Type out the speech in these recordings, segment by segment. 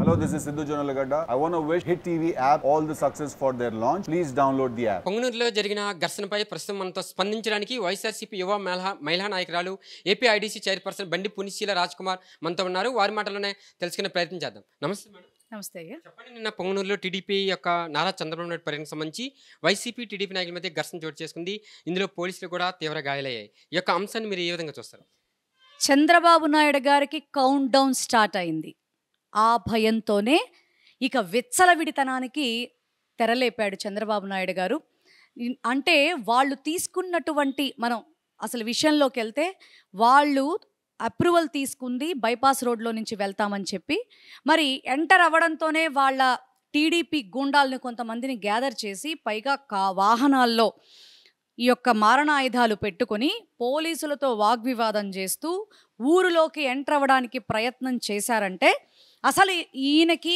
Hello, this is Sidhu Jonalagada. I want to wish Hit TV app all the success for their launch. Please download the app. పొంగనూరులో జరిగిన ఘర్షణపై ప్రస్తుతం మనతో స్పందించడానికి వైఎస్ఆర్సీపీ యువ మహిళా మహిళా నాయకురాలు AP IDC chairperson బండి పునిశీల రాజ్ కుమార్ మనతో ఉన్నారు వారి మాటలోనే తెలుసుకునే ప్రయత్నం చేద్దాం నమస్తే మేడం నమస్తే అయ్యా చెప్పండి నిన్న పొంగనూరులో టీడీపీ యొక్క నారా చంద్రబాబు నాయుడు పర్యటనకు సంబంధించి వైసీపీ టీడీపీ నాయకుల మధ్య ఘర్షణ చోటు చేసుకుంది ఇందులో పోలీసులు కూడా తీవ్ర గాయాలయ్యాయి ఈ యొక్క అంశాన్ని మీరు ఏ విధంగా చూస్తారు చంద్రబాబు నాయుడు గారికి కౌంట్ డౌన్ స్టార్ట్ అయింది ఆ భయంతోనే ఇక విచ్చలవిడితనానికి తెరలేపాడు చంద్రబాబు నాయుడు గారు ఇన్- అంటే వాళ్ళు తీసుకున్నటువంటి మనం అసలు విషయంలోకి వెళ్తే వాళ్ళు అప్రూవల్ తీసుకుంది బైపాస్ రోడ్లో నుంచి వెళ్తామని చెప్పి మరి ఎంటర్ అవ్వడంతోనే వాళ్ళ టీడీపీ గూండాలను కొంతమందిని గ్యాదర్ చేసి పైగా కా వాహనాల్లో ఈ యొక్క మారణాయుధాలు పెట్టుకొని పోలీసులతో వాగ్వివాదం చేస్తూ ఊరిలోకి ఎంటర్ అవ్వడానికి ప్రయత్నం చేశారంటే అసలు ఈయనకి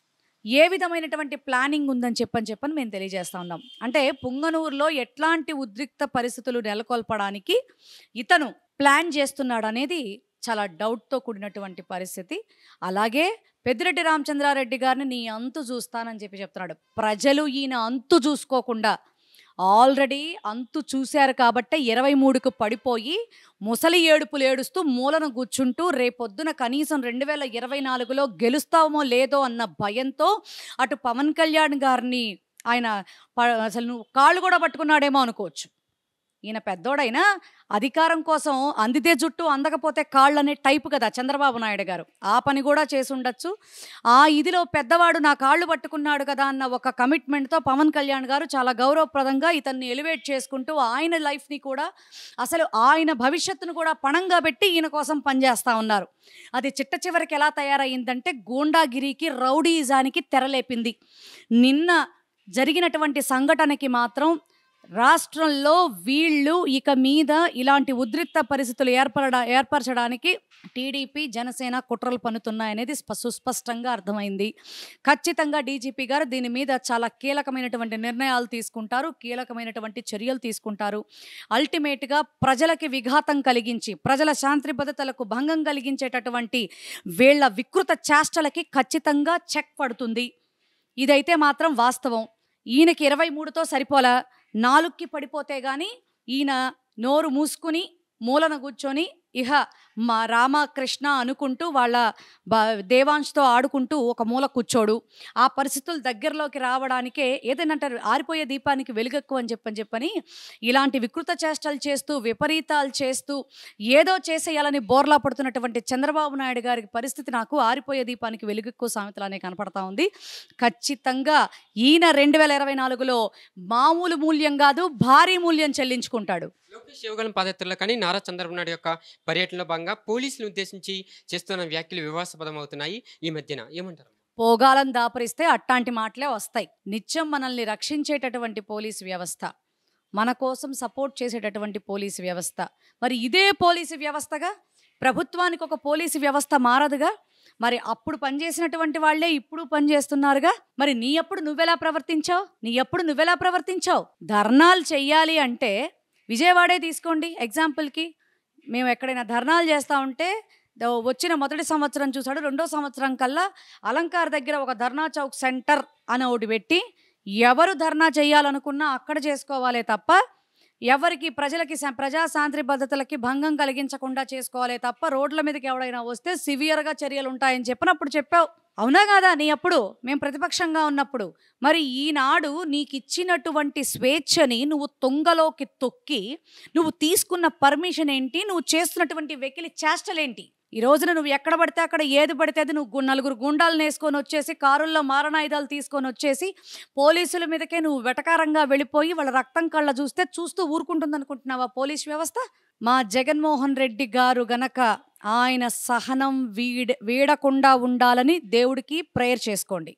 ఏ విధమైనటువంటి ప్లానింగ్ ఉందని చెప్పని చెప్పని మేము తెలియజేస్తా ఉన్నాం అంటే పుంగనూరులో ఎట్లాంటి ఉద్రిక్త పరిస్థితులు నెలకొల్పడానికి ఇతను ప్లాన్ చేస్తున్నాడు అనేది చాలా డౌట్తో కూడినటువంటి పరిస్థితి అలాగే పెద్దిరెడ్డి రామచంద్రారెడ్డి గారిని నీ అంతు చూస్తానని చెప్పి చెప్తున్నాడు ప్రజలు ఈయన అంతు చూసుకోకుండా ఆల్రెడీ అంతు చూశారు కాబట్టే ఇరవై మూడుకు పడిపోయి ముసలి ఏడుపులు ఏడుస్తూ మూలను కూర్చుంటూ రేపొద్దున కనీసం రెండు వేల ఇరవై నాలుగులో గెలుస్తామో లేదో అన్న భయంతో అటు పవన్ కళ్యాణ్ గారిని ఆయన ప- అసలు నువ్వు కాళ్ళు కూడా పట్టుకున్నాడేమో అనుకోవచ్చు ఈయన పెద్దోడైనా అధికారం కోసం అందితే జుట్టు అందకపోతే కాళ్ళు అనే టైపు కదా చంద్రబాబు నాయుడు గారు ఆ పని కూడా చేసి ఉండొచ్చు ఆ ఇదిలో పెద్దవాడు నా కాళ్ళు పట్టుకున్నాడు కదా అన్న ఒక కమిట్మెంట్తో పవన్ కళ్యాణ్ గారు చాలా గౌరవప్రదంగా ఇతన్ని ఎలివేట్ చేసుకుంటూ ఆయన లైఫ్ని కూడా అసలు ఆయన భవిష్యత్తును కూడా పణంగా పెట్టి ఈయన కోసం పనిచేస్తూ ఉన్నారు అది చిట్ట చివరికి ఎలా తయారయ్యిందంటే గూండాగిరికి రౌడీజానికి తెరలేపింది నిన్న జరిగినటువంటి సంఘటనకి మాత్రం రాష్ట్రంలో వీళ్ళు ఇక మీద ఇలాంటి ఉద్రిక్త పరిస్థితులు ఏర్పడ ఏర్పరచడానికి టీడీపీ జనసేన కుట్రలు పన్నుతున్నాయనేది స్ప- సుస్పష్టంగా అర్థమైంది ఖచ్చితంగా డీజీపీ గారు దీని మీద చాలా కీలకమైనటువంటి నిర్ణయాలు తీసుకుంటారు కీలకమైనటువంటి చర్యలు తీసుకుంటారు అల్టిమేట్గా ప్రజలకి విఘాతం కలిగించి ప్రజల శాంతి భద్రతలకు భంగం కలిగించేటటువంటి వీళ్ళ వికృత చేష్టలకి ఖచ్చితంగా చెక్ పడుతుంది ఇదైతే మాత్రం వాస్తవం ఈయనకి ఇరవై మూడుతో సరిపోలా నాలుగుకి పడిపోతే గాని ఈయన నోరు మూసుకుని మూలన కూర్చొని ఇహ మా రామకృష్ణ అనుకుంటూ వాళ్ళ బ దేవాంశ్తో ఆడుకుంటూ ఒక మూల కూర్చోడు ఆ పరిస్థితులు దగ్గరలోకి రావడానికే ఏదైనా అంటారు ఆరిపోయే దీపానికి వెలుగెక్కువ అని చెప్పని చెప్పని ఇలాంటి వికృత చేష్టలు చేస్తూ విపరీతాలు చేస్తూ ఏదో చేసేయాలని బోర్లా పడుతున్నటువంటి చంద్రబాబు నాయుడు గారి పరిస్థితి నాకు ఆరిపోయే దీపానికి వెలుగెక్కువ సామెతలానే కనపడతా ఉంది ఖచ్చితంగా ఈయన రెండు వేల ఇరవై నాలుగులో మామూలు మూల్యం కాదు భారీ మూల్యం చెల్లించుకుంటాడు లోకేష్ యువగలం పాదయాత్రలో కానీ నారా చంద్రబాబు నాయుడు యొక్క పర్యటనలో భాగంగా పోలీసులను ఉద్దేశించి చేస్తున్న వ్యాఖ్యలు వివాదాస్పదం అవుతున్నాయి ఈ మధ్యన ఏమంటారు పోగాలను దాపరిస్తే అట్టాంటి మాటలే వస్తాయి నిత్యం మనల్ని రక్షించేటటువంటి పోలీసు వ్యవస్థ మన కోసం సపోర్ట్ చేసేటటువంటి పోలీసు వ్యవస్థ మరి ఇదే పోలీసు వ్యవస్థగా ప్రభుత్వానికి ఒక పోలీసు వ్యవస్థ మారదుగా మరి అప్పుడు పనిచేసినటువంటి వాళ్ళే ఇప్పుడు పనిచేస్తున్నారుగా మరి నీ అప్పుడు నువ్వెలా ప్రవర్తించావు నీ అప్పుడు నువ్వెలా ప్రవర్తించావు ధర్నాలు చెయ్యాలి అంటే విజయవాడే తీసుకోండి ఎగ్జాంపుల్కి మేము ఎక్కడైనా ధర్నాలు చేస్తూ ఉంటే ద- వచ్చిన మొదటి సంవత్సరం చూసాడు రెండో సంవత్సరం కల్లా అలంకార్ దగ్గర ఒక ధర్నా చౌక్ సెంటర్ అని ఒకటి పెట్టి ఎవరు ధర్నా చేయాలనుకున్నా అక్కడ చేసుకోవాలే తప్ప ఎవరికి ప్రజలకి స- ప్రజా శాంతి భద్రతలకి భంగం కలిగించకుండా చేసుకోవాలే తప్ప రోడ్ల మీదకి ఎవడైనా వస్తే సివియర్గా చర్యలు ఉంటాయని చెప్పినప్పుడు చెప్పావు అవునా కాదా నీ అప్పుడు మేము ప్రతిపక్షంగా ఉన్నప్పుడు మరి ఈనాడు నీకు ఇచ్చినటువంటి స్వేచ్ఛని నువ్వు తొంగలోకి తొక్కి నువ్వు తీసుకున్న పర్మిషన్ ఏంటి నువ్వు చేస్తున్నటువంటి వెకిలి చేష్టలేంటి ఈ రోజున నువ్వు ఎక్కడ పడితే అక్కడ ఏది పడితే అది నువ్వు గు- నలుగురు గుండాలను వేసుకొని వచ్చేసి కారుల్లో మారణాయుధాలు తీసుకొని వచ్చేసి పోలీసుల మీదకే నువ్వు వెటకారంగా వెళ్ళిపోయి వాళ్ళ రక్తం కళ్ళ చూస్తే చూస్తూ ఊరుకుంటుంది అనుకుంటున్నావా పోలీస్ వ్యవస్థ మా జగన్మోహన్ రెడ్డి గారు గనక ఆయన సహనం వీడ వీడకుండా ఉండాలని దేవుడికి ప్రేయర్ చేసుకోండి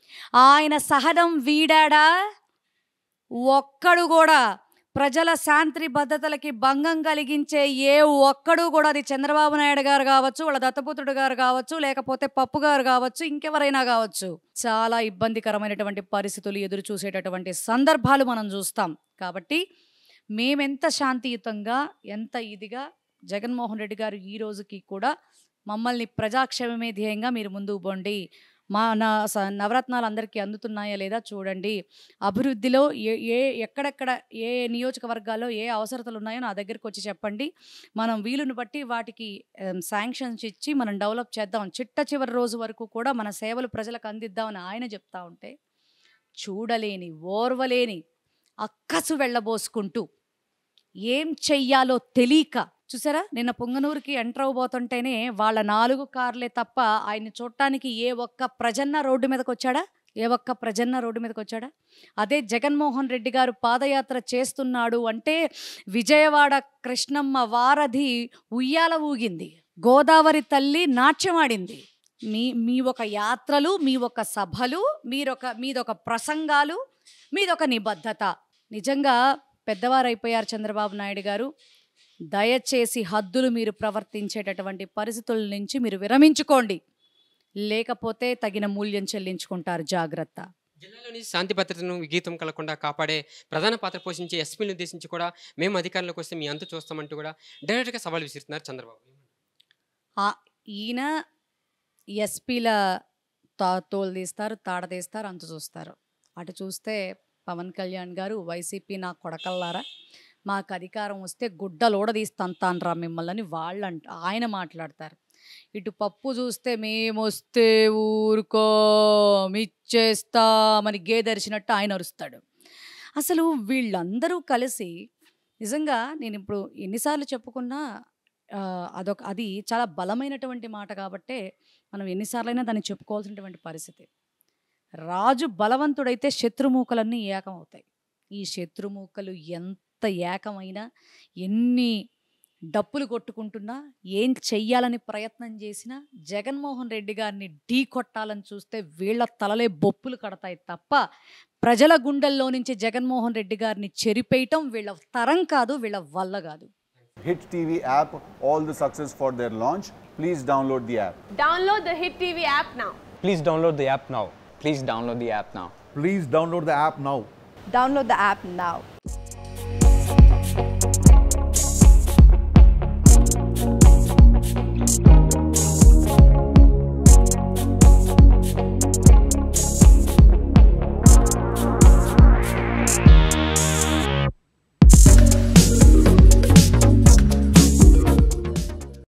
ఆయన సహనం వీడాడా ఒక్కడు కూడా ప్రజల శాంతి భద్రతలకి భంగం కలిగించే ఏ ఒక్కడు కూడా అది చంద్రబాబు నాయుడు గారు కావచ్చు వాళ్ళ దత్తపుత్రుడు గారు కావచ్చు లేకపోతే పప్పు గారు కావచ్చు ఇంకెవరైనా కావచ్చు చాలా ఇబ్బందికరమైనటువంటి పరిస్థితులు ఎదురు చూసేటటువంటి సందర్భాలు మనం చూస్తాం కాబట్టి మేమెంత శాంతియుతంగా ఎంత ఇదిగా జగన్మోహన్ రెడ్డి గారు ఈ రోజుకి కూడా మమ్మల్ని ప్రజాక్షేమమే ధ్యేయంగా మీరు ముందుకు పోండి మన స నవరత్నాలు అందరికీ అందుతున్నాయా లేదా చూడండి అభివృద్ధిలో ఏ ఏ ఎక్కడెక్కడ ఏ నియోజకవర్గాల్లో ఏ అవసరతలు ఉన్నాయో నా దగ్గరికి వచ్చి చెప్పండి మనం వీలుని బట్టి వాటికి శాంక్షన్స్ ఇచ్చి మనం డెవలప్ చేద్దాం చిట్ట చివరి రోజు వరకు కూడా మన సేవలు ప్రజలకు అందిద్దామని ఆయన చెప్తా ఉంటే చూడలేని ఓర్వలేని అక్కసు వెళ్ళబోసుకుంటూ ఏం చెయ్యాలో తెలియక చూసారా నిన్న పొంగనూరుకి ఎంటర్ అవబోతుంటేనే వాళ్ళ నాలుగు కార్లే తప్ప ఆయన్ని చూడటానికి ఏ ఒక్క ప్రజన్న రోడ్డు మీదకి వచ్చాడా ఏ ఒక్క ప్రజన్న రోడ్డు మీదకి వచ్చాడా అదే జగన్మోహన్ రెడ్డి గారు పాదయాత్ర చేస్తున్నాడు అంటే విజయవాడ కృష్ణమ్మ వారధి ఉయ్యాల ఊగింది గోదావరి తల్లి నాట్యమాడింది మీ మీ ఒక యాత్రలు మీ ఒక సభలు మీరొక మీదొక ప్రసంగాలు మీదొక నిబద్ధత నిజంగా పెద్దవారైపోయారు చంద్రబాబు నాయుడు గారు దయచేసి హద్దులు మీరు ప్రవర్తించేటటువంటి పరిస్థితుల నుంచి మీరు విరమించుకోండి లేకపోతే తగిన మూల్యం చెల్లించుకుంటారు జాగ్రత్త జిల్లాలోని శాంతి భద్రతను విగీతం కలగకుండా కాపాడే ప్రధాన పాత్ర పోషించే ఎస్పీని ఉద్దేశించి కూడా మేము అధికారంలోకి వస్తే మీ అంతు చూస్తామంటూ కూడా డైరెక్ట్గా సవాల్ విసురుతున్నారు చంద్రబాబు ఆ ఈయన ఎస్పీల తా తోలు తీస్తారు తాడ తీస్తారు అంత చూస్తారు అటు చూస్తే పవన్ కళ్యాణ్ గారు వైసీపీ నా కొడకల్లారా మాకు అధికారం వస్తే గుడ్డలోడ తీస్తాంతాన్రా మిమ్మల్ని వాళ్ళంట ఆయన మాట్లాడతారు ఇటు పప్పు చూస్తే మేమొస్తే ఊరుకో మిచ్చేస్తామని గేదరిచినట్టు ఆయన అరుస్తాడు అసలు వీళ్ళందరూ కలిసి నిజంగా నేను ఇప్పుడు ఎన్నిసార్లు చెప్పుకున్నా ఆ, అదొక అది చాలా బలమైనటువంటి మాట కాబట్టే మనం ఎన్నిసార్లైనా దాన్ని చెప్పుకోవాల్సినటువంటి పరిస్థితి రాజు బలవంతుడైతే శత్రుమూకలన్నీ ఏకమవుతాయి ఈ శత్రుమూకలు ఎంత ఏకమైనా ఎన్ని డప్పులు కొట్టుకుంటున్నా ఏం చెయ్యాలని ప్రయత్నం చేసినా జగన్మోహన్ రెడ్డి గారిని ఢీ కొట్టాలని చూస్తే వీళ్ళ తలలే బొప్పులు కడతాయి తప్ప ప్రజల గుండెల్లో నుంచి జగన్మోహన్ రెడ్డి గారిని చెరిపేయటం వీళ్ళ తరం కాదు వీళ్ళ వల్ల కాదు Hit TV app, all the success for their launch. Please download the app. Download the Hit TV app now. Please download the app now. Please download the app now. Please download the app now. Download the app now.